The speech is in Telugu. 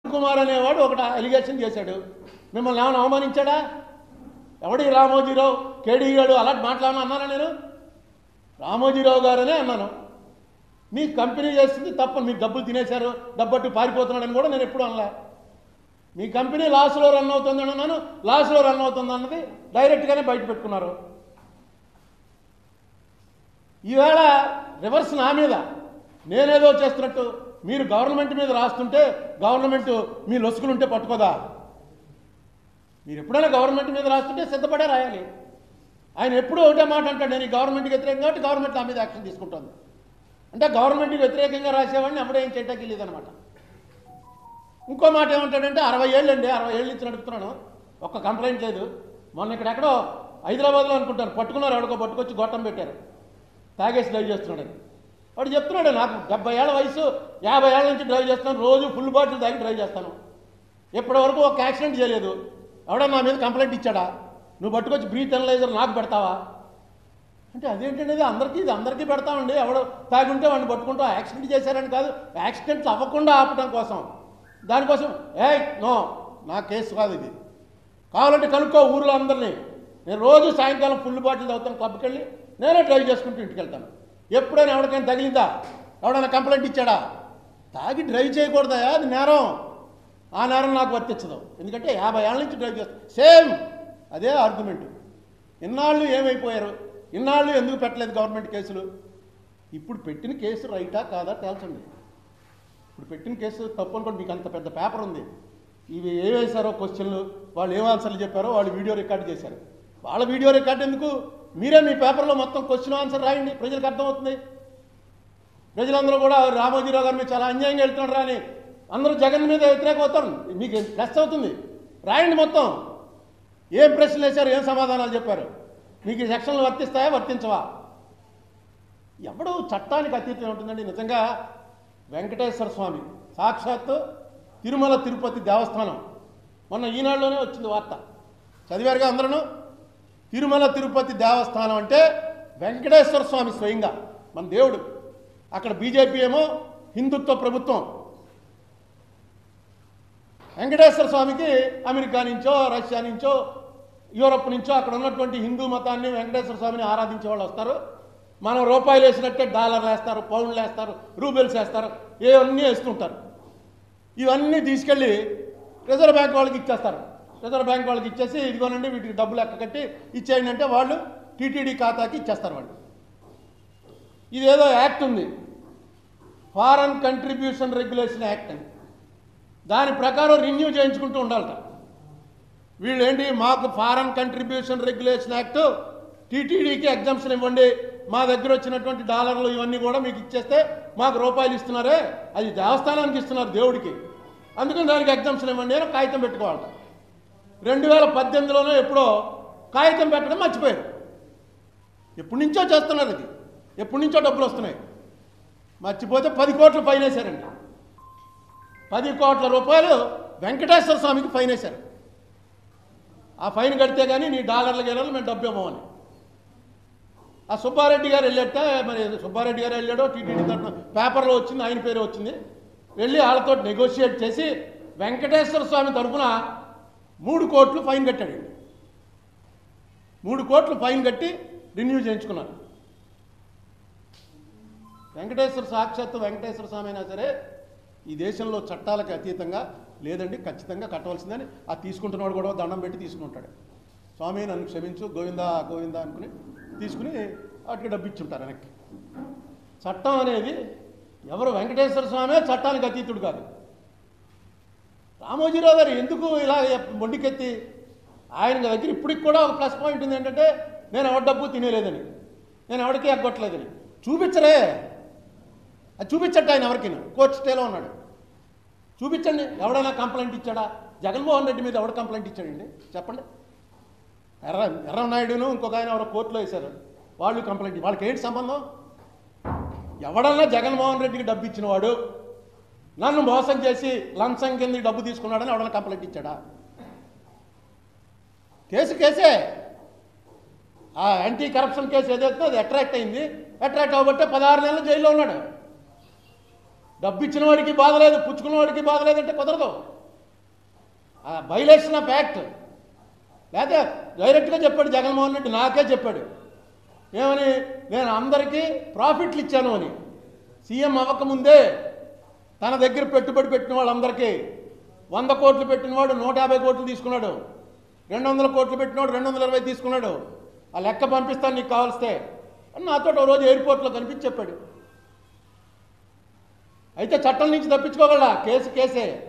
కుమార్ అనేవాడు ఒకటి అలిగేషన్ చేశాడు మిమ్మల్ని ఏమైనా అవమానించాడా ఎవడి రామోజీరావు కేడీ గారు అలాంటి మాట్లాడమని అన్నానా నేను రామోజీరావు గారనే అన్నాను మీ కంపెనీ చేస్తుంది తప్ప మీకు డబ్బులు తినేశారు డబ్బట్టు పారిపోతున్నాడని కూడా నేను ఎప్పుడు అనలే మీ కంపెనీ లాస్లో రన్ అవుతుంది అని అన్నాను లాస్లో రన్ అవుతుంది అన్నది డైరెక్ట్గానే బయట పెట్టుకున్నారు ఈవేళ రివర్స్ నా మీద నేనేదో చేస్తున్నట్టు మీరు గవర్నమెంట్ మీద రాస్తుంటే గవర్నమెంట్ మీ లొసుకులుంటే పట్టుకోదా మీరు ఎప్పుడైనా గవర్నమెంట్ మీద రాస్తుంటే సిద్ధపడే రాయాలి ఆయన ఎప్పుడూ ఒకటే మాట అంటాడు నేను ఈ గవర్నమెంట్కి వ్యతిరేకం కాబట్టి గవర్నమెంట్ నా మీద యాక్షన్ తీసుకుంటుంది అంటే గవర్నమెంట్కి వ్యతిరేకంగా రాసేవాడిని అప్పుడే ఏం చేయటానికి లేదనమాట ఇంకో మాట ఏమంటాడంటే అరవై ఏళ్ళు అండి అరవై ఏళ్ళు నుంచి నడుపుతున్నాను ఒక్క కంప్లైంట్ లేదు మొన్న ఇక్కడ ఎక్కడో హైదరాబాద్లో అనుకుంటాను పట్టుకున్నారు ఎవడికో పట్టుకొచ్చి గొట్టం పెట్టారు తాగేసి డ్రైవ్ చేస్తున్నాడని వాడు చెప్తున్నాడు నాకు డెబ్బై ఏళ్ళ వయసు యాభై ఏళ్ళ నుంచి డ్రైవ్ చేస్తాను రోజు ఫుల్ బాటిల్ తాగి డ్రైవ్ చేస్తాను ఇప్పటి వరకు ఒక యాక్సిడెంట్ చేయలేదు ఎవడో నా మీద కంప్లైంట్ ఇచ్చాడా నువ్వు పట్టుకొచ్చి బ్రీత్ అనలైజర్ నాకు పెడతావా అంటే అదేంటండి ఇది అందరికీ ఇది అందరికీ పెడతామండి ఎవడో తాగి ఉంటే వాడిని పట్టుకుంటూ యాక్సిడెంట్ చేశారని కాదు యాక్సిడెంట్లు అవ్వకుండా ఆపడం కోసం దానికోసం ఏ నో నా కేసు కాదు ఇది కావాలంటే కనుక్కో ఊర్లో అందరినీ నేను రోజు సాయంకాలం ఫుల్ బాటిల్ తాగుతాను క్లబ్కి వెళ్ళి నేనే డ్రైవ్ చేసుకుంటూ ఇంటికి వెళ్తాను ఎప్పుడైనా ఎవరికైనా తగిలిందా ఎవడైనా కంప్లైంట్ ఇచ్చాడా తాగి డ్రైవ్ చేయకూడదా అది నేరం ఆ నేరం నాకు వర్తించదు ఎందుకంటే యాభై ఏళ్ళ నుంచి డ్రైవ్ చేస్తాను సేమ్ అదే ఆర్గ్యుమెంట్ ఇన్నాళ్ళు ఏమైపోయారు ఇన్నాళ్ళు ఎందుకు పెట్టలేదు గవర్నమెంట్ కేసులు ఇప్పుడు పెట్టిన కేసు రైటా కాదా తేల్చండి ఇప్పుడు పెట్టిన కేసు తప్పు అనుకోండి మీకు అంత పెద్ద పేపర్ ఉంది ఇవి ఏ వేశారో క్వశ్చన్లు వాళ్ళు ఏం ఆన్సర్లు చెప్పారో వాళ్ళు వీడియో రికార్డ్ చేశారు వాళ్ళ వీడియో రికార్డ్ ఎందుకు మీరే మీ పేపర్లో మొత్తం క్వశ్చన్ ఆన్సర్ రాయండి ప్రజలకు అర్థమవుతుంది ప్రజలందరూ కూడా రామోజీరావు గారు మీరు చాలా అన్యాయంగా వెళ్తున్నారు అని అందరూ జగన్ మీద వ్యతిరేకం అవుతారు మీకు ప్లస్ అవుతుంది రాయండి మొత్తం ఏం ప్రశ్నలు వేశారు ఏం సమాధానాలు చెప్పారు మీకు ఈ సెక్షన్లు వర్తిస్తాయా వర్తించవా ఎవడు చట్టానికి అతీతం ఉంటుందండి నిజంగా వెంకటేశ్వర స్వామి సాక్షాత్తు తిరుమల తిరుపతి దేవస్థానం మొన్న ఈనాడులోనే వచ్చింది వార్త చదివారుగా అందరూ తిరుమల తిరుపతి దేవస్థానం అంటే వెంకటేశ్వర స్వామి స్వయంగా మన దేవుడు అక్కడ బీజేపీ ఏమో హిందుత్వ ప్రభుత్వం వెంకటేశ్వర స్వామికి అమెరికా నుంచో రష్యా నుంచో యూరప్ నుంచో అక్కడ ఉన్నటువంటి హిందూ మతాన్ని వెంకటేశ్వర స్వామిని ఆరాధించే వాళ్ళు వస్తారు మనం రూపాయలు వేసినట్టే డాలర్లు వేస్తారు పౌండ్లు వేస్తారు రూబెల్స్ వేస్తారు ఇవన్నీ వేస్తుంటారు ఇవన్నీ తీసుకెళ్ళి రిజర్వ్ బ్యాంక్ వాళ్ళకి ఇచ్చేస్తారు రిజర్వ్ బ్యాంక్ వాళ్ళకి ఇచ్చేసి ఇదిగోనండి వీటికి డబ్బులు ఎక్క కట్టి ఇచ్చేయండి అంటే వాళ్ళు టీటీడీ ఖాతాకి ఇచ్చేస్తారు వాళ్ళు ఇదేదో యాక్ట్ ఉంది ఫారెన్ కంట్రిబ్యూషన్ రెగ్యులేషన్ యాక్ట్ అని దాని ప్రకారం రిన్యూ చేయించుకుంటూ ఉండాలట వీళ్ళు ఏంటి మాకు ఫారెన్ కంట్రిబ్యూషన్ రెగ్యులేషన్ యాక్ట్ టీటీడీకి ఎగ్జామ్షన్ ఇవ్వండి మా దగ్గర వచ్చినటువంటి డాలర్లు ఇవన్నీ కూడా మీకు ఇచ్చేస్తే మాకు రూపాయలు ఇస్తున్నారే అది దేవస్థానానికి ఇస్తున్నారు దేవుడికి అందుకని దానికి ఎగ్జామ్షన్ ఇవ్వండి అని కాగితం పెట్టుకోవాలట రెండు వేల పద్దెనిమిదిలోనో ఎప్పుడో కాగితం పెట్టడం మర్చిపోయారు ఎప్పటి నుంచో చేస్తున్నారు ఇది ఎప్పటి నుంచో డబ్బులు వస్తున్నాయి మర్చిపోతే పది కోట్లు ఫైన్ వేశారండి పది కోట్ల రూపాయలు వెంకటేశ్వర స్వామికి ఫైన్ వేశారు ఆ ఫైన్ కడితే కానీ నీ డాలర్లకు వెళ్ళాలి మేము డబ్బు ఇవ్వమని ఆ సుబ్బారెడ్డి గారు వెళ్ళట మరి సుబ్బారెడ్డి గారు వెళ్ళాడో టీటీడీ తరఫున పేపర్లో వచ్చింది ఆయన పేరు వచ్చింది వెళ్ళి వాళ్ళతో నెగోషియేట్ చేసి వెంకటేశ్వర స్వామి తరఫున మూడు కోట్లు ఫైన్ కట్టాడు మూడు కోట్లు ఫైన్ కట్టి రిన్యూ చేయించుకున్నారు వెంకటేశ్వర సాక్షాత్తు వెంకటేశ్వర స్వామి అయినా సరే ఈ దేశంలో చట్టాలకు అతీతంగా లేదండి ఖచ్చితంగా కట్టవలసిందని ఆ తీసుకుంటున్నవాడు కూడా దండం పెట్టి తీసుకుంటాడు స్వామి నన్ను క్షమించు గోవిందా గోవిందా అనుకుని తీసుకుని వాటికి డబ్బు ఇచ్చుంటారు వెనక్కి చట్టం అనేది ఎవరు వెంకటేశ్వర స్వామే చట్టానికి అతీతుడు కాదు రామోజీరావు గారు ఎందుకు ఇలా మొండికెత్తి ఆయన దగ్గర ఇప్పటికి కూడా ఒక ప్లస్ పాయింట్ ఉంది ఏంటంటే నేను ఎవరి డబ్బు తినేలేదని నేను ఎవరికి ఎగ్గొట్టలేదని చూపించరే అది చూపించట్టు ఆయన ఎవరికి కోర్టు స్టేలో ఉన్నాడు చూపించండి ఎవడైనా కంప్లైంట్ ఇచ్చాడా జగన్మోహన్ రెడ్డి మీద ఎవడు కంప్లైంట్ ఇచ్చాడండి చెప్పండి ఎర్ర ఎర్రనాయుడును ఇంకొక ఆయన ఎవరో కోర్టులో వేశారు వాళ్ళు కంప్లైంట్ వాళ్ళకి ఏంటి సంబంధం ఎవడన్నా జగన్మోహన్ రెడ్డికి డబ్బు ఇచ్చినవాడు నన్ను మోసం చేసి లంచం కింద డబ్బు తీసుకున్నాడని ఎవడన్నా కంప్లైంట్ ఇచ్చాడా కేసు కేసే ఆ యాంటీ కరప్షన్ కేసు ఏదైతే అది అట్రాక్ట్ అయింది అట్రాక్ట్ అవ్వబట్టే పదహారు నెలలు జైల్లో ఉన్నాడు డబ్బు ఇచ్చిన వాడికి బాధ లేదు పుచ్చుకున్న వాడికి బాధ లేదంటే కుదరదు వైలేషన్ ఆఫ్ యాక్ట్ లేకపోతే డైరెక్ట్గా చెప్పాడు జగన్మోహన్ రెడ్డి నాకే చెప్పాడు ఏమని నేను అందరికీ ప్రాఫిట్లు ఇచ్చాను అని సీఎం అవ్వకముందే తన దగ్గర పెట్టుబడి పెట్టిన వాళ్ళందరికీ వంద కోట్లు పెట్టినవాడు నూట యాభై కోట్లు తీసుకున్నాడు రెండు వందల కోట్లు పెట్టినవాడు రెండు వందల ఇరవై తీసుకున్నాడు ఆ లెక్క పంపిస్తాను నీకు కావలిస్తే అని నాతో ఓ రోజు ఎయిర్పోర్ట్లో కనిపించి చెప్పాడు అయితే చట్టం నుంచి తప్పించుకోగలరా కేసు కేసే